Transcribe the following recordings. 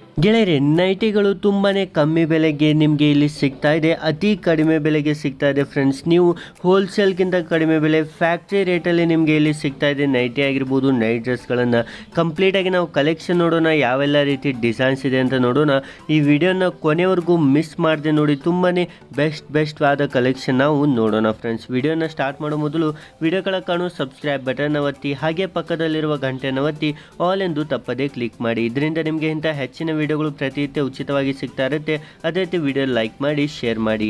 ಗೆಳೆಯರೆ ನೈಟಿಗಳು ತುಂಬಾ ಕಮ್ಮಿ ಬೆಲೆಗೆ ನಿಮಗೆ ಇಲ್ಲಿ ಸಿಗ್ತಾ ಇದೆ ಅತಿ ಕಡಿಮೆ ಬೆಲೆಗೆ ಸಿಗ್ತಾ ಇದೆ ಫ್ರೆಂಡ್ಸ್ ನೀವು ಹೋಲ್ಸೇಲ್ಗಿಂತ ಕಡಿಮೆ ಬೆಲೆ ಫ್ಯಾಕ್ಟ್ರಿ ರೇಟಲ್ಲಿ ನಿಮಗೆ ಇಲ್ಲಿ ಸಿಗ್ತಾ ಇದೆ ನೈಟಿ ಆಗಿರ್ಬೋದು ನೈಟ್ ಡ್ರೆಸ್ಗಳನ್ನು ಕಂಪ್ಲೀಟಾಗಿ ನಾವು ಕಲೆಕ್ಷನ್ ನೋಡೋಣ ಯಾವೆಲ್ಲ ರೀತಿ ಡಿಸೈನ್ಸ್ ಇದೆ ಅಂತ ನೋಡೋಣ ಈ ವಿಡಿಯೋನ ಕೊನೆವರೆಗೂ ಮಿಸ್ ಮಾಡದೆ ನೋಡಿ ತುಂಬಾ ಬೆಸ್ಟ್ ಬೆಸ್ಟ್ ಆದ ಕಲೆಕ್ಷನ್ ನಾವು ನೋಡೋಣ ಫ್ರೆಂಡ್ಸ್ ವಿಡಿಯೋನ ಸ್ಟಾರ್ಟ್ ಮಾಡೋ ಮೊದಲು ವಿಡಿಯೋ ಕೆಳಗೆ ಕಾಣೋ ಸಬ್ಸ್ಕ್ರೈಬ್ ಬಟನ್ ಒತ್ತಿ ಹಾಗೆ ಪಕ್ಕದಲ್ಲಿರುವ ಗಂಟೆನ ಒತ್ತಿ ಆಲ್ ಎಂದು ತಪ್ಪದೇ ಕ್ಲಿಕ್ ಮಾಡಿ ಇದರಿಂದ ನಿಮಗೆ ಇಂಥ ಹೆಚ್ಚಿನ ವಿಡಿಯೋಗಳು ಪ್ರತಿನಿತ್ಯ ಉಚಿತವಾಗಿ ಸಿಗ್ತಾ ಇರುತ್ತೆ ಅದೇ ರೀತಿ ವಿಡಿಯೋ ಲೈಕ್ ಮಾಡಿ ಶೇರ್ ಮಾಡಿ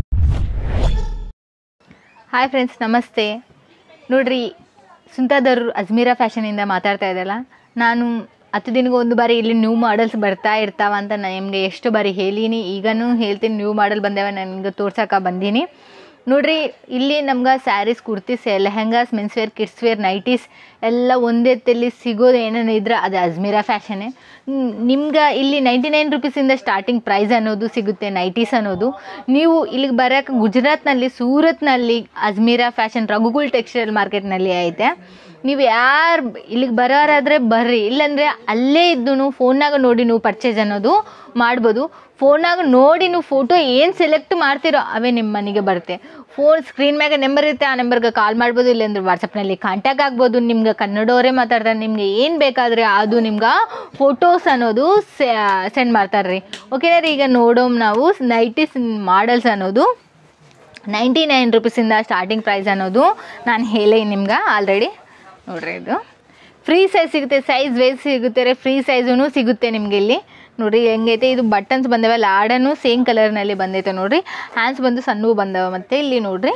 ಹಾಯ್ ಫ್ರೆಂಡ್ಸ್ ನಮಸ್ತೆ ನೋಡ್ರಿ ಸುಂತಾದವ್ರು ಅಜ್ಮೀರಾ ಫ್ಯಾಷನಿಂದ ಮಾತಾಡ್ತಾ ಇದ್ದಲ್ಲ ನಾನು ಹತ್ತು ದಿನಕ್ಕೆ ಒಂದು ಬಾರಿ ಇಲ್ಲಿ ನ್ಯೂ ಮಾಡಲ್ಸ್ ಬರ್ತಾ ಇರ್ತಾವ ಅಂತ ನಿಮಗೆ ಎಷ್ಟು ಬಾರಿ ಹೇಳೀನಿ ಈಗನೂ ಹೇಳ್ತೀನಿ ನ್ಯೂ ಮಾಡಲ್ ಬಂದೇವ ನನಗೆ ತೋರ್ಸಕ್ಕೆ ಬಂದೀನಿ ನೋಡ್ರಿ ಇಲ್ಲಿ ನಮ್ಗೆ saris kurtis lehengas men's wear kids wear nighties ಎಲ್ಲ ಒಂದೇ ತೆಲ್ಲಿ ಸಿಗೋದು ಏನೇನು ಇದ್ರೆ ಅದು ಅಜ್ಮೀರಾ ಫ್ಯಾಷನ್ನೇ ನಿಮ್ಗೆ ಇಲ್ಲಿ ನೈಂಟಿ ನೈನ್ ರುಪೀಸಿಂದ ಸ್ಟಾರ್ಟಿಂಗ್ ಪ್ರೈಸ್ ಅನ್ನೋದು ಸಿಗುತ್ತೆ ನೈಟೀಸ್ ಅನ್ನೋದು ನೀವು ಇಲ್ಲಿಗೆ ಬರೋಕೆ ಗುಜರಾತ್ನಲ್ಲಿ ಸೂರತ್ನಲ್ಲಿ ಅಜ್ಮೀರಾ ಫ್ಯಾಷನ್ ರಘುಗುಲ್ ಟೆಕ್ಸ್ಟೈಲ್ ಮಾರ್ಕೆಟ್ನಲ್ಲಿ ಐತೆ ನೀವು ಯಾರು ಇಲ್ಲಿಗೆ ಬರೋರಾದರೆ ಬರ್ರಿ ಇಲ್ಲಾಂದರೆ ಅಲ್ಲೇ ಇದ್ದು ಫೋನ್ನಾಗ ನೋಡಿ ನೀವು ಪರ್ಚೇಸ್ ಅನ್ನೋದು ಮಾಡ್ಬೋದು ಫೋನಾಗ ನೋಡಿ ನೀವು ಫೋಟೋ ಏನು ಸೆಲೆಕ್ಟ್ ಮಾಡ್ತೀರೋ ಅವೇ ನಿಮ್ಮ ಮನೆಗೆ ಬರುತ್ತೆ ಫೋನ್ ಸ್ಕ್ರೀನ್ ಮ್ಯಾಗ ನಂಬರ್ ಇರುತ್ತೆ ಆ ನಂಬರ್ಗೆ ಕಾಲ್ ಮಾಡ್ಬೋದು ಇಲ್ಲಾಂದ್ರೆ ವಾಟ್ಸಪ್ನಲ್ಲಿ ಕಾಂಟ್ಯಾಕ್ಟ್ ಆಗ್ಬೋದು ನಿಮ್ಗೆ ಕನ್ನಡವರೇ ಮಾತಾಡ್ತಾರೆ ನಿಮ್ಗೆ ಏನು ಬೇಕಾದರೆ ಅದು ನಿಮ್ಗೆ ಫೋಟೋಸ್ ಅನ್ನೋದು ಸೆಂಡ್ ಮಾಡ್ತಾರೆ ರೀ ಓಕೆನಾ ರೀ ಈಗ ನೋಡೋಮ್ ನಾವು ನೈಟೀಸ್ ಮಾಡಲ್ಸ್ ಅನ್ನೋದು ನೈಂಟಿ ನೈನ್ ರುಪೀಸಿಂದ ಸ್ಟಾರ್ಟಿಂಗ್ ಪ್ರೈಸ್ ಅನ್ನೋದು ನಾನು ಹೇಳಿ ನಿಮ್ಗೆ ಆಲ್ರೆಡಿ ನೋಡ್ರಿ ಇದು ಫ್ರೀ ಸೈಜ್ ಸಿಗುತ್ತೆ ಸೈಜ್ ವೈಸ್ ಸಿಗುತ್ತೆ ರೀ ಫ್ರೀ ಸೈಜೂ ಸಿಗುತ್ತೆ ನಿಮಗೆ ಇಲ್ಲಿ ನೋಡಿರಿ ಹೆಂಗೈತೆ ಇದು ಬಟನ್ಸ್ ಬಂದವ ಲಾಡನು ಸೇಮ್ ಕಲರ್ನಲ್ಲಿ ಬಂದೈತೆ ನೋಡಿರಿ ಹ್ಯಾಂಡ್ಸ್ ಬಂದು ಸಣ್ಣವು ಬಂದವ ಮತ್ತು ಇಲ್ಲಿ ನೋಡಿರಿ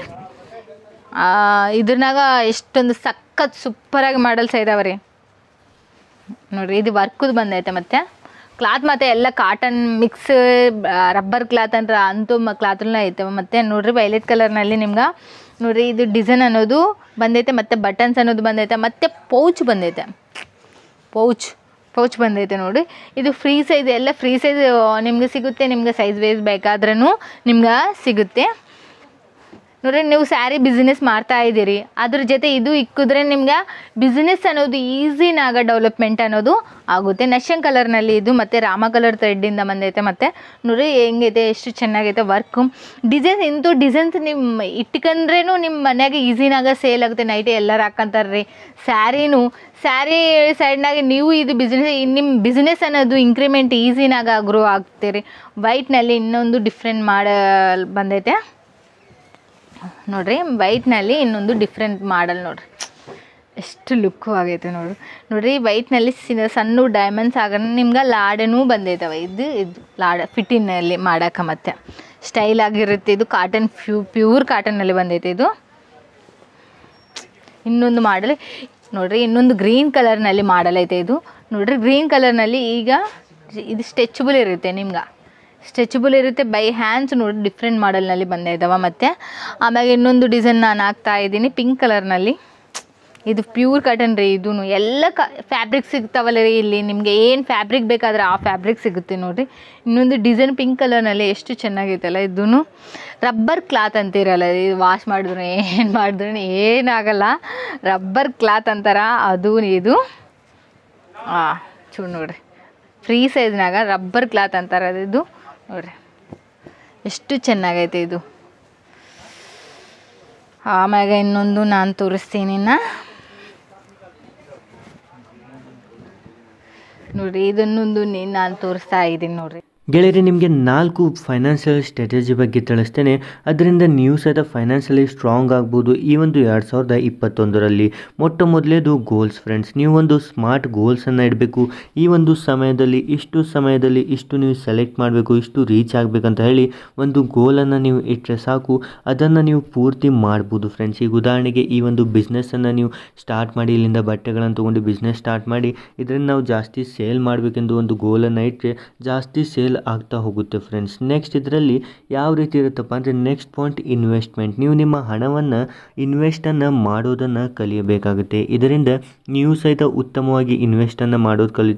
ಇದ್ರನಾಗ ಎಷ್ಟೊಂದು ಸಖತ್ ಸೂಪರಾಗಿ ಮಾಡಲ್ಸ್ ಇದಾವೆ ರೀ ನೋಡಿರಿ ಇದು ವರ್ಕುದು ಬಂದೈತೆ ಮತ್ತು ಕ್ಲಾತ್ ಮತ್ತು ಎಲ್ಲ ಕಾಟನ್ ಮಿಕ್ಸ್ ರಬ್ಬರ್ ಕ್ಲಾತ್ ಅಂದ್ರೆ ಅಂತೂ ಕ್ಲಾತ್ನ ಐತೆ ಮತ್ತು ನೋಡಿರಿ ವೈಲೆಟ್ ಕಲರ್ನಲ್ಲಿ ನಿಮ್ಗೆ ನೋಡಿರಿ ಇದು ಡಿಸೈನ್ ಅನ್ನೋದು ಬಂದೈತೆ ಮತ್ತು ಬಟನ್ಸ್ ಅನ್ನೋದು ಬಂದೈತೆ ಮತ್ತು ಪೌಚ್ ಬಂದೈತೆ ಪೌಚ್ ಪೌಚ್ ಬಂದೈತೆ ನೋಡಿ ಇದು ಫ್ರೀ ಸೈಜ್ ಎಲ್ಲ ಫ್ರೀ ಸೈಜ್ ನಿಮ್ಗೆ ಸಿಗುತ್ತೆ ನಿಮ್ಗೆ ಸೈಜ್ ವೈಸ್ ಬೇಕಾದ್ರೂ ನಿಮ್ಗೆ ಸಿಗುತ್ತೆ ನೋಡ್ರಿ ನೀವು ಸ್ಯಾರಿ ಬಿಸ್ನೆಸ್ ಮಾಡ್ತಾ ಇದ್ದೀರಿ ಅದ್ರ ಜೊತೆ ಇದು ಇಕ್ಕಿದ್ರೆ ನಿಮ್ಗೆ ಬಿಸ್ನೆಸ್ ಅನ್ನೋದು ಈಸಿನಾಗ ಡೆವಲಪ್ಮೆಂಟ್ ಅನ್ನೋದು ಆಗುತ್ತೆ ನಶನ್ ಕಲರ್ನಲ್ಲಿ ಇದು ಮತ್ತು ರಾಮ ಕಲರ್ ಥ್ರೆಡ್ಡಿಂದ ಬಂದೈತೆ ಮತ್ತು ನೋಡ್ರಿ ಹೆಂಗೈತೆ ಎಷ್ಟು ಚೆನ್ನಾಗೈತೆ ವರ್ಕು ಡಿಸೈನ್ಸ್ ಇಂಥು ಡಿಸೈನ್ಸ್ ನಿಮ್ಮ ಇಟ್ಕೊಂಡ್ರೇನು ನಿಮ್ಮ ಮನ್ಯಾಗ ಈಸಿನಾಗ ಸೇಲ್ ಆಗುತ್ತೆ ನೈಟಿ ಎಲ್ಲರೂ ಹಾಕ್ಕಂತಾರೆ ರೀ ಸ್ಯಾರಿನೂ ಸ್ಯಾರಿ ಸೈಡ್ನಾಗ ನೀವು ಇದು ಬಿಸ್ನೆಸ್ ನಿಮ್ಮ ಬಿಸ್ನೆಸ್ ಅನ್ನೋದು ಇಂಕ್ರಿಮೆಂಟ್ ಈಸಿನಾಗ ಗ್ರೋ ಆಗ್ತೀರಿ ವೈಟ್ನಲ್ಲಿ ಇನ್ನೊಂದು ಡಿಫ್ರೆಂಟ್ ಮಾಡ ಬಂದೈತೆ ನೋಡ್ರಿ ವೈಟ್ನಲ್ಲಿ ಇನ್ನೊಂದು ಡಿಫ್ರೆಂಟ್ ಮಾಡಲ್ ನೋಡ್ರಿ ಎಷ್ಟು ಲುಕ್ಕು ಆಗೈತೆ ನೋಡ್ರಿ ನೋಡ್ರಿ ವೈಟ್ನಲ್ಲಿ ಸಿನ ಸಣ್ಣ ಡೈಮಂಡ್ಸ್ ಆಗ ನಿಮ್ಗೆ ಲಾಡನೂ ಬಂದೈತವ ಇದು ಇದು ಲಾಡ ಫಿಟ್ಟಿನಲ್ಲಿ ಮಾಡಕ್ಕೆ ಮತ್ತೆ ಸ್ಟೈಲ್ ಆಗಿರುತ್ತೆ ಇದು ಕಾಟನ್ ಫ್ಯೂ ಪ್ಯೂರ್ ಕಾಟನ್ನಲ್ಲಿ ಬಂದೈತೆ ಇದು ಇನ್ನೊಂದು ಮಾಡಲ್ ನೋಡ್ರಿ ಇನ್ನೊಂದು ಗ್ರೀನ್ ಕಲರ್ನಲ್ಲಿ ಮಾಡಲ್ ಐತೆ ಇದು ನೋಡ್ರಿ ಗ್ರೀನ್ ಕಲರ್ನಲ್ಲಿ ಈಗ ಇದು ಸ್ಟ್ರೆಚಬಲ್ ಇರುತ್ತೆ ನಿಮ್ಗೆ ಸ್ಟ್ರೆಚಬಲ್ ಇರುತ್ತೆ ಬೈ ಹ್ಯಾಂಡ್ಸ್ ನೋಡಿ ಡಿಫ್ರೆಂಟ್ ಮಾಡಲ್ನಲ್ಲಿ ಬಂದಿದ್ದಾವೆ ಮತ್ತು ಆಮ್ಯಾಗ ಇನ್ನೊಂದು ಡಿಸೈನ್ ನಾನು ಹಾಕ್ತಾ ಇದ್ದೀನಿ ಪಿಂಕ್ ಕಲರ್ನಲ್ಲಿ ಇದು ಪ್ಯೂರ್ ಕಾಟನ್ ರೀ ಇದೂ ಎಲ್ಲ ಕ ಫ್ಯಾಬ್ರಿಕ್ ಸಿಗ್ತಾವಲ್ಲ ರೀ ಇಲ್ಲಿ ನಿಮಗೆ ಏನು ಫ್ಯಾಬ್ರಿಕ್ ಬೇಕಾದ್ರೆ ಆ ಫ್ಯಾಬ್ರಿಕ್ ಸಿಗುತ್ತೆ ನೋಡಿರಿ ಇನ್ನೊಂದು ಡಿಸೈನ್ ಪಿಂಕ್ ಕಲರ್ನಲ್ಲಿ ಎಷ್ಟು ಚೆನ್ನಾಗೈತಲ್ಲ ಇದೂ ರಬ್ಬರ್ ಕ್ಲಾತ್ ಅಂತಿರಲ್ಲ ಇದು ವಾಶ್ ಮಾಡಿದ್ರು ಏನು ಮಾಡಿದ್ರು ಏನಾಗಲ್ಲ ರಬ್ಬರ್ ಕ್ಲಾತ್ ಅಂತಾರ ಅದು ಇದು ಹಾಂ ಚೂಡು ನೋಡ್ರಿ ಫ್ರೀ ಸೈಜ್ನಾಗ ರಬ್ಬರ್ ಕ್ಲಾತ್ ಅಂತಾರೆ ಅದು ಇದು ನೋಡ್ರಿ ಎಷ್ಟು ಚೆನ್ನಾಗೈತೆ ಇದು ಆಮ್ಯಾಗ ಇನ್ನೊಂದು ನಾನು ತೋರಿಸ್ತೀನಿ ಇನ್ನು ನೋಡ್ರಿ ಇದನ್ನೊಂದು ನಾನು ತೋರಿಸ್ತಾ ಇದ್ದೀನಿ ನೋಡ್ರಿ ಗೆಳೆಯರಿ ನಿಮಗೆ ನಾಲ್ಕು ಫೈನಾನ್ಷಿಯಲ್ ಸ್ಟ್ರಾಟಜಿ ಬಗ್ಗೆ ತಿಳಿಸ್ತೇನೆ ಅದರಿಂದ ನೀವು ಸಹಿತ ಫೈನಾನ್ಷಿಯಲಿ ಸ್ಟ್ರಾಂಗ್ ಆಗ್ಬೋದು ಈ ಒಂದು ಎರಡು ಸಾವಿರದ ಇಪ್ಪತ್ತೊಂದರಲ್ಲಿ ಮೊಟ್ಟ ಮೊದಲೇದು ಗೋಲ್ಸ್ ಫ್ರೆಂಡ್ಸ್ ನೀವು ಒಂದು ಸ್ಮಾರ್ಟ್ ಗೋಲ್ಸನ್ನು ಇಡಬೇಕು ಈ ಒಂದು ಸಮಯದಲ್ಲಿ ಇಷ್ಟು ಸಮಯದಲ್ಲಿ ಇಷ್ಟು ನೀವು ಸೆಲೆಕ್ಟ್ ಮಾಡಬೇಕು ಇಷ್ಟು ರೀಚ್ ಆಗಬೇಕಂತ ಹೇಳಿ ಒಂದು ಗೋಲನ್ನು ನೀವು ಇಟ್ಟರೆ ಸಾಕು ಅದನ್ನು ನೀವು ಪೂರ್ತಿ ಮಾಡ್ಬೋದು ಫ್ರೆಂಡ್ಸ್ ಈಗ ಉದಾಹರಣೆಗೆ ಈ ಒಂದು ಬಿಸ್ನೆಸ್ಸನ್ನು ನೀವು ಸ್ಟಾರ್ಟ್ ಮಾಡಿ ಇಲ್ಲಿಂದ ಬಟ್ಟೆಗಳನ್ನು ತೊಗೊಂಡು ಬಿಸ್ನೆಸ್ ಸ್ಟಾರ್ಟ್ ಮಾಡಿ ಇದರಿಂದ ನಾವು ಜಾಸ್ತಿ ಸೇಲ್ ಮಾಡಬೇಕೆಂದು ಒಂದು ಗೋಲನ್ನು ಇಟ್ಟರೆ ಜಾಸ್ತಿ ಸೇಲ್ ಆಗ್ತಾ ಹೋಗುತ್ತೆ ಫ್ರೆಂಡ್ಸ್ ನೆಕ್ಸ್ಟ್ ಇದರಲ್ಲಿ ಯಾವ ರೀತಿ ಇರುತ್ತಪ್ಪ ಅಂದರೆ ನೆಕ್ಸ್ಟ್ ಪಾಯಿಂಟ್ ಇನ್ವೆಸ್ಟ್ಮೆಂಟ್ ನೀವು ನಿಮ್ಮ ಹಣವನ್ನು ಇನ್ವೆಸ್ಟನ್ನು ಮಾಡೋದನ್ನು ಕಲಿಯಬೇಕಾಗುತ್ತೆ ಇದರಿಂದ ನೀವು ಸಹಿತ ಉತ್ತಮವಾಗಿ ಇನ್ವೆಸ್ಟನ್ನು ಮಾಡೋದು ಕಲಿತೀರಾ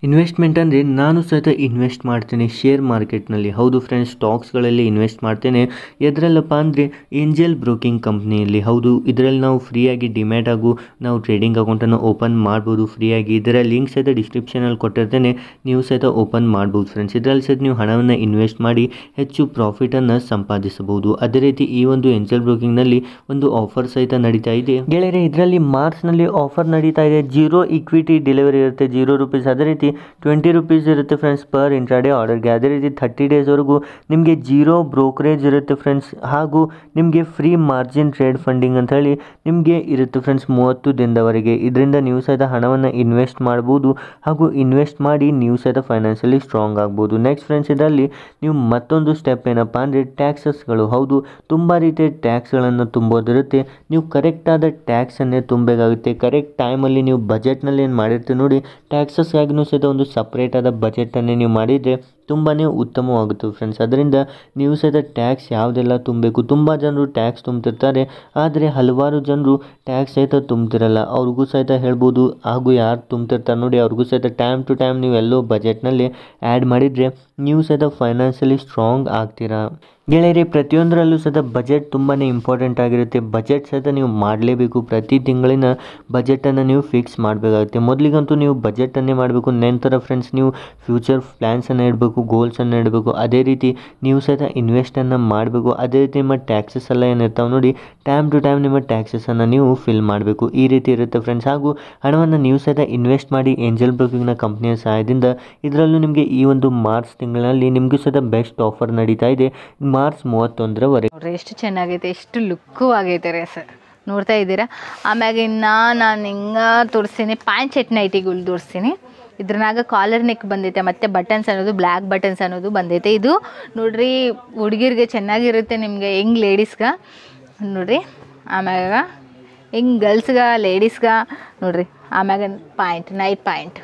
ಇನ್ವೆಸ್ಟ್ಮೆಂಟ್ ಅಂದರೆ ನಾನು ಸಹಿತ ಇನ್ವೆಸ್ಟ್ ಮಾಡ್ತೇನೆ ಶೇರ್ ಮಾರ್ಕೆಟ್ನಲ್ಲಿ ಹೌದು ಫ್ರೆಂಡ್ಸ್ ಸ್ಟಾಕ್ಸ್ಗಳಲ್ಲಿ ಇನ್ವೆಸ್ಟ್ ಮಾಡ್ತೇನೆ ಎದರಲ್ಲಪ್ಪ ಅಂದರೆ ಏಂಜಲ್ ಬ್ರೋಕಿಂಗ್ ಕಂಪ್ನಿಯಲ್ಲಿ ಹೌದು ಇದರಲ್ಲಿ ನಾವು ಫ್ರೀಯಾಗಿ ಡಿಮ್ಯಾಟ್ ಹಾಗೂ ನಾವು ಟ್ರೇಡಿಂಗ್ ಅಕೌಂಟನ್ನು ಓಪನ್ ಮಾಡ್ಬೋದು ಫ್ರೀಯಾಗಿ ಇದರ ಲಿಂಕ್ ಸಹಿತ ಡಿಸ್ಕ್ರಿಪ್ಷನಲ್ಲಿ ಕೊಟ್ಟಿರ್ತೇನೆ ನೀವು ಸಹಿತ ಓಪನ್ ಮಾಡ್ಬೋದು ಫ್ರೆಂಡ್ಸ್ ಇದರಲ್ಲಿ ಸಹಿತ ನೀವು ಹಣವನ್ನು ಇನ್ವೆಸ್ಟ್ ಮಾಡಿ ಹೆಚ್ಚು ಪ್ರಾಫಿಟನ್ನು ಸಂಪಾದಿಸಬಹುದು ಅದೇ ರೀತಿ ಈ ಒಂದು ಏಂಜಲ್ ಬ್ರೋಕಿಂಗ್ನಲ್ಲಿ ಒಂದು ಆಫರ್ ಸಹಿತ ನಡೀತಾ ಇದೆ ಗೆಳೆಯರೆ ಇದರಲ್ಲಿ ಮಾರ್ಚ್ನಲ್ಲಿ ಆಫರ್ ನಡೀತಾ ಇದೆ ಜೀರೋ ಇಕ್ವಿಟಿ ಡೆಲಿವರಿ ಇರುತ್ತೆ ಜೀರೋ ರುಪೀಸ್ ಅದೇ ರೀತಿ ಟ್ವೆಂಟಿ ರುಪೀಸ್ ಇರುತ್ತೆ ಫ್ರೆಂಡ್ಸ್ ಪರ್ ಇಂಟ್ರಾಡೇ ಆರ್ಡರ್ಗೆ ಅದೇ ರೀತಿ ಥರ್ಟಿ ಡೇಸ್ವರೆಗೂ ನಿಮಗೆ ಜೀರೋ ಬ್ರೋಕರೇಜ್ ಇರುತ್ತೆ ಫ್ರೆಂಡ್ಸ್ ಹಾಗೂ ನಿಮಗೆ ಫ್ರೀ ಮಾರ್ಜಿನ್ ಟ್ರೇಡ್ ಫಂಡಿಂಗ್ ಅಂತ ಹೇಳಿ ನಿಮಗೆ ಇರುತ್ತೆ ಫ್ರೆಂಡ್ಸ್ ಮೂವತ್ತು ದಿನದವರೆಗೆ ಇದರಿಂದ ನೀವು ಸಹಿತ ಹಣವನ್ನು ಇನ್ವೆಸ್ಟ್ ಮಾಡ್ಬೋದು ಹಾಗೂ ಇನ್ವೆಸ್ಟ್ ಮಾಡಿ ನೀವು ಸಹಿತ ಫೈನಾನ್ಷಿಯಲಿ ಸ್ಟ್ರಾಂಗ್ ಆಗ್ಬೋದು ನೆಕ್ಸ್ಟ್ ಫ್ರೆಂಡ್ಸ್ ಇದರಲ್ಲಿ ನೀವು ಮತ್ತೊಂದು ಸ್ಟೆಪ್ ಏನಪ್ಪ ಅಂದರೆ ಟ್ಯಾಕ್ಸಸ್ಗಳು ಹೌದು ತುಂಬ ರೀತಿಯ ಟ್ಯಾಕ್ಸ್ಗಳನ್ನು ತುಂಬೋದಿರುತ್ತೆ ನೀವು ಕರೆಕ್ಟಾದ ಟ್ಯಾಕ್ಸನ್ನೇ ತುಂಬಬೇಕಾಗುತ್ತೆ ಕರೆಕ್ಟ್ ಟೈಮಲ್ಲಿ ನೀವು ಬಜೆಟ್ನಲ್ಲಿ ಏನು ಮಾಡಿರ್ತೀವಿ ನೋಡಿ ಟ್ಯಾಕ್ಸಸ್ಗಾಗಿನೂ ಸಹಿತ ಒಂದು ಸಪ್ರೇಟಾದ ಬಜೆಟನ್ನೇ ನೀವು ಮಾಡಿದರೆ ತುಂಬಾ ಉತ್ತಮವಾಗುತ್ತೆ ಫ್ರೆಂಡ್ಸ್ ಅದರಿಂದ ನೀವು ಸಹಿತ ಟ್ಯಾಕ್ಸ್ ಯಾವುದೆಲ್ಲ ತುಂಬಬೇಕು ತುಂಬ ಜನರು ಟ್ಯಾಕ್ಸ್ ತುಂಬ್ತಿರ್ತಾರೆ ಆದರೆ ಹಲವಾರು ಜನರು ಟ್ಯಾಕ್ಸ್ ಸಹಿತ ತುಂಬ್ತಿರಲ್ಲ ಅವ್ರಿಗೂ ಸಹಿತ ಹೇಳ್ಬೋದು ಹಾಗೂ ಯಾರು ತುಂಬ್ತಿರ್ತಾರೆ ನೋಡಿ ಅವ್ರಿಗೂ ಸಹಿತ ಟೈಮ್ ಟು ಟೈಮ್ ನೀವು ಎಲ್ಲೋ ಬಜೆಟ್ನಲ್ಲಿ ಆ್ಯಡ್ ಮಾಡಿದರೆ ನೀವು ಸಹಿತ ಫೈನಾನ್ಷಿಯಲಿ ಸ್ಟ್ರಾಂಗ್ ಆಗ್ತೀರಾ ಗೆಳೆಯರಿ ಪ್ರತಿಯೊಂದರಲ್ಲೂ ಸಹಿತ ಬಜೆಟ್ ತುಂಬಾ ಇಂಪಾರ್ಟೆಂಟ್ ಆಗಿರುತ್ತೆ ಬಜೆಟ್ ಸಹಿತ ನೀವು ಮಾಡಲೇಬೇಕು ಪ್ರತಿ ತಿಂಗಳಿನ ಬಜೆಟನ್ನು ನೀವು ಫಿಕ್ಸ್ ಮಾಡಬೇಕಾಗುತ್ತೆ ಮೊದಲಿಗಂತೂ ನೀವು ಬಜೆಟನ್ನೇ ಮಾಡಬೇಕು ನಂತರ ಫ್ರೆಂಡ್ಸ್ ನೀವು ಫ್ಯೂಚರ್ ಪ್ಲ್ಯಾನ್ಸನ್ನು ಇಡಬೇಕು ಗೋಲ್ಸನ್ನು ಇಡಬೇಕು ಅದೇ ರೀತಿ ನೀವು ಸಹಿತ ಇನ್ವೆಸ್ಟನ್ನು ಮಾಡಬೇಕು ಅದೇ ರೀತಿ ನಿಮ್ಮ ಟ್ಯಾಕ್ಸಸ್ ಎಲ್ಲ ಏನಿರ್ತಾವೆ ನೋಡಿ ಟೈಮ್ ಟು ಟೈಮ್ ನಿಮ್ಮ ಟ್ಯಾಕ್ಸಸನ್ನು ನೀವು ಫಿಲ್ ಮಾಡಬೇಕು ಈ ರೀತಿ ಇರುತ್ತೆ ಫ್ರೆಂಡ್ಸ್ ಹಾಗೂ ಹಣವನ್ನು ನೀವು ಸಹಿತ ಇನ್ವೆಸ್ಟ್ ಮಾಡಿ ಏಂಜಲ್ ಬ್ರೋಕಿಂಗ್ನ ಕಂಪ್ನಿಯ ಸಹಾಯದಿಂದ ಇದರಲ್ಲೂ ನಿಮಗೆ ಈ ಒಂದು ಮಾರ್ಚ್ ತಿಂಗಳಲ್ಲಿ ನಿಮಗೂ ಸಹಿತ ಬೆಸ್ಟ್ ಆಫರ್ ನಡೀತಾ ಇದೆ ಮಾರ್ಚ್ ಮೂವತ್ತೊಂದರವರೆಗೆ ನೋಡ್ರಿ ಎಷ್ಟು ಚೆನ್ನಾಗೈತೆ ಎಷ್ಟು ಲುಕ್ಕು ಆಗೈತೆ ರೀ ಸರ್ ನೋಡ್ತಾ ಇದ್ದೀರಾ ಆಮ್ಯಾಗ ಇನ್ನು ನಾನು ಹಿಂಗೆ ತೋರಿಸ್ತೀನಿ ಪ್ಯಾಂಟ್ ಶರ್ಟ್ ನೈಟಿಗಳು ತೋರಿಸ್ತೀನಿ ಇದ್ರನಾಗ ಕಾಲರ್ ನೆಕ್ ಬಂದೈತೆ ಮತ್ತು ಬಟನ್ಸ್ ಅನ್ನೋದು ಬ್ಲ್ಯಾಕ್ ಬಟನ್ಸ್ ಅನ್ನೋದು ಬಂದೈತೆ ಇದು ನೋಡ್ರಿ ಹುಡುಗಿರಿಗೆ ಚೆನ್ನಾಗಿರುತ್ತೆ ನಿಮಗೆ ಹೆಂಗ್ ಲೇಡೀಸ್ಗೆ ನೋಡ್ರಿ ಆಮ್ಯಾಗ ಹೆಂಗೆ ಗರ್ಲ್ಸ್ಗೆ ಲೇಡೀಸ್ಗೆ ನೋಡ್ರಿ ಆಮ್ಯಾಗ ಪಾಯಿಂಟ್ ನೈಟ್ ಪಾಯಿಂಟ್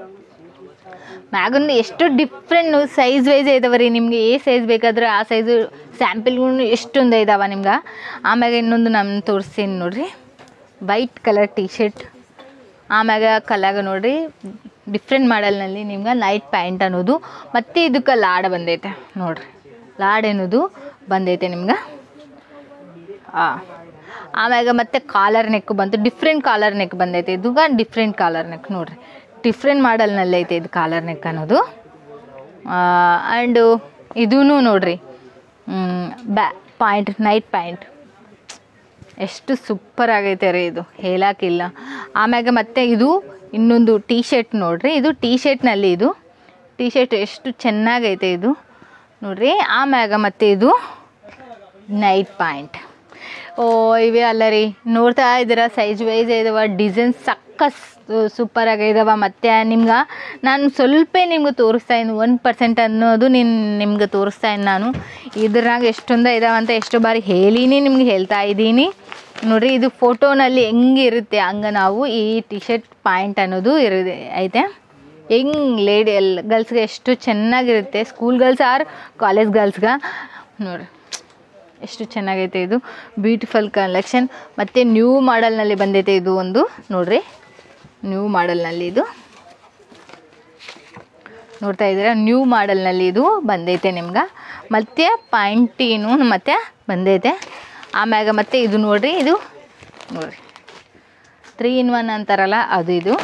ಮ್ಯಾಗನ್ನು ಎಷ್ಟು ಡಿಫ್ರೆಂಟ್ ಸೈಜ್ ವೈಸ್ ಇದಾವೆ ರೀ ನಿಮಗೆ ಏ ಸೈಜ್ ಬೇಕಾದ್ರೆ ಆ ಸೈಜು ಸ್ಯಾಂಪಲ್ಗಳು ಎಷ್ಟೊಂದು ಇದಾವೆ ನಿಮ್ಗೆ ಆಮ್ಯಾಗ ಇನ್ನೊಂದು ನಾನು ತೋರಿಸ್ತೀನಿ ನೋಡ್ರಿ ವೈಟ್ ಕಲರ್ ಟೀ ಶರ್ಟ್ ಆಮ್ಯಾಗ ಕಲಾಗ ನೋಡ್ರಿ ಡಿಫ್ರೆಂಟ್ ಮಾಡಲ್ನಲ್ಲಿ ನಿಮ್ಗೆ ನೈಟ್ ಪ್ಯಾಂಟ್ ಅನ್ನೋದು ಮತ್ತು ಇದಕ್ಕೆ ಲಾಡ ಬಂದೈತೆ ನೋಡ್ರಿ ಲಾಡ್ ಅನ್ನೋದು ಬಂದೈತೆ ನಿಮ್ಗೆ ಹಾಂ ಆಮ್ಯಾಗ ಮತ್ತೆ ಕಾಲರ್ ನೆಕ್ ಬಂತು ಡಿಫ್ರೆಂಟ್ ಕಾಲರ್ ನೆಕ್ ಬಂದೈತೆ ಇದು ಡಿಫ್ರೆಂಟ್ ಕಾಲರ್ ನೆಕ್ ನೋಡ್ರಿ ಡಿಫ್ರೆಂಟ್ ಮಾಡಲ್ನಲ್ಲಿ ಐತೆ ಇದು ಕಾಲರ್ ನೆಕ್ ಅನ್ನೋದು ಆ್ಯಂಡು ಇದೂ ನೋಡ್ರಿ ಬ್ಯಾ ಪಾಯಿಂಟ್ ನೈಟ್ ಪ್ಯಾಂಟ್ ಎಷ್ಟು ಸೂಪರ್ ಆಗೈತೆ ರೀ ಇದು ಹೇಳಕ್ಕಿಲ್ಲ ಆಮ್ಯಾಗ ಮತ್ತೆ ಇದು ಇನ್ನೊಂದು ಟೀ ಶರ್ಟ್ ನೋಡ್ರಿ ಇದು ಟೀ ಶರ್ಟ್ನಲ್ಲಿ ಇದು ಟೀ ಶರ್ಟ್ ಎಷ್ಟು ಚೆನ್ನಾಗೈತೆ ಇದು ನೋಡ್ರಿ ಆಮ್ಯಾಗ ಮತ್ತೆ ಇದು ನೈಟ್ ಪ್ಯಾಂಟ್ ಓ ಇವೇ ಅಲ್ಲ ರೀ ನೋಡ್ತಾ ಇದ್ದೀರಾ ಸೈಜ್ ವೈಸ್ ಇದಾವ ಡಿಸೈನ್ ಸಕ್ಕ ಸೂಪರ್ ಆಗಿದಾವ ಮತ್ತು ನಿಮ್ಗೆ ನಾನು ಸ್ವಲ್ಪ ನಿಮ್ಗೆ ತೋರಿಸ್ತಾ ಇದ್ದೀನಿ ಒನ್ ಪರ್ಸೆಂಟ್ ಅನ್ನೋದು ನಿನ್ ನಿಮ್ಗೆ ತೋರಿಸ್ತಾ ಇದ್ದೀನಿ ನಾನು ಇದ್ರಾಗ ಎಷ್ಟೊಂದು ಇದಾವೆ ಅಂತ ಎಷ್ಟು ಬಾರಿ ಹೇಳಿನಿ ನಿಮ್ಗೆ ಹೇಳ್ತಾ ಇದ್ದೀನಿ ನೋಡ್ರಿ ಇದು ಫೋಟೋನಲ್ಲಿ ಹೆಂಗಿರುತ್ತೆ ಹಂಗೆ ನಾವು ಈ ಟಿ ಶರ್ಟ್ ಪಾಯಿಂಟ್ ಅನ್ನೋದು ಇರೋದು ಐತೆ ಹೆಂಗ್ ಲೇಡಿ ಎಲ್ಲ ಗರ್ಲ್ಸ್ಗೆ ಎಷ್ಟು ಚೆನ್ನಾಗಿರುತ್ತೆ ಸ್ಕೂಲ್ ಗರ್ಲ್ಸ್ ಆರ್ ಕಾಲೇಜ್ ಗರ್ಲ್ಸ್ಗೆ ನೋಡ್ರಿ ಎಷ್ಟು ಚೆನ್ನಾಗೈತೆ ಇದು ಬ್ಯೂಟಿಫುಲ್ ಕಲೆಕ್ಷನ್ ಮತ್ತು ನ್ಯೂ ಮಾಡಲ್ನಲ್ಲಿ ಬಂದೈತೆ ಇದು ಒಂದು ನೋಡ್ರಿ ನ್ಯೂ ಮಾಡಲ್ನಲ್ಲಿ ಇದು ನೋಡ್ತಾ ಇದ್ದೀರಾ ನ್ಯೂ ಮಾಡಲ್ನಲ್ಲಿ ಇದು ಬಂದೈತೆ ನಿಮ್ಗೆ ಮತ್ತು ಪ್ಯಾಂಟೀನು ಮತ್ತು ಬಂದೈತೆ ಆಮ್ಯಾಗ ಮತ್ತೆ ಇದು ನೋಡ್ರಿ ಇದು ನೋಡ್ರಿ ತ್ರೀ ಇನ್ ಒನ್ ಅಂತಾರಲ್ಲ ಅದು ಇದು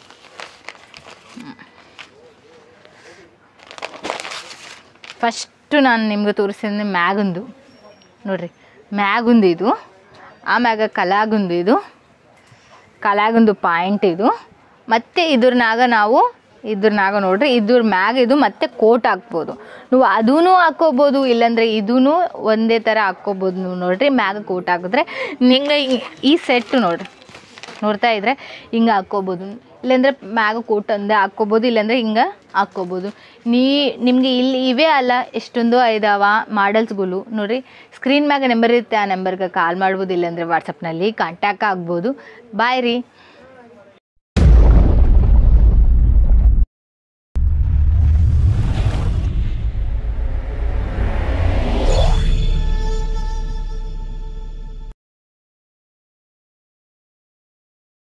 ಫಸ್ಟು ನಾನು ನಿಮ್ಗೆ ತೋರಿಸಿದ್ರೆ ಮ್ಯಾಗುಂದು ನೋಡ್ರಿ ಮ್ಯಾಗುಂದು ಇದು ಆಮ್ಯಾಗ ಕಲಾಗುಂದು ಇದು ಕಲಾಗುಂದು ಪಾಯಿಂಟ್ ಇದು ಮತ್ತು ಇದ್ರನಾಗ ನಾವು ಇದ್ರನಾಗ ನೋಡ್ರಿ ಇದ್ರ ಮ್ಯಾಗ ಇದು ಮತ್ತೆ ಕೋಟ್ ಹಾಕ್ಬೋದು ನೀವು ಅದೂ ಹಾಕ್ಕೋಬೋದು ಇಲ್ಲಾಂದ್ರೆ ಇದೂ ಒಂದೇ ಥರ ಹಾಕ್ಕೋಬೋದು ನೀವು ನೋಡ್ರಿ ಮ್ಯಾಗ ಕೋಟ್ ಹಾಕಿದ್ರೆ ನಿಂಗೆ ಈ- ಈ ಸೆಟ್ ನೋಡ್ರಿ ನೋಡ್ತಾ ಇದ್ರೆ ಹಿಂಗೆ ಹಾಕ್ಕೋಬೋದು ಇಲ್ಲಾಂದ್ರೆ ಮ್ಯಾಗ ಕೋಟ್ ಒಂದೇ ಹಾಕ್ಕೋಬೋದು ಇಲ್ಲಾಂದ್ರೆ ಹಿಂಗೆ ಹಾಕ್ಕೋಬೋದು ನೀ ನಿಮಗೆ ಇಲ್ಲಿ ಇವೇ ಅಲ್ಲ ಎಷ್ಟೊಂದು ಇದಾವ ಮಾಡಲ್ಸ್ಗಳು ನೋಡ್ರಿ ಸ್ಕ್ರೀನ್ ಮ್ಯಾಗ ನಂಬರ್ ಇರುತ್ತೆ ಆ ನಂಬರ್ಗೆ ಕಾಲ್ ಮಾಡ್ಬೋದು ಇಲ್ಲಾಂದ್ರೆ ವಾಟ್ಸಪ್ನಲ್ಲಿ ಕಾಂಟ್ಯಾಕ್ಟ್ ಆಗ್ಬೋದು ಬಾಯ್ ರೀ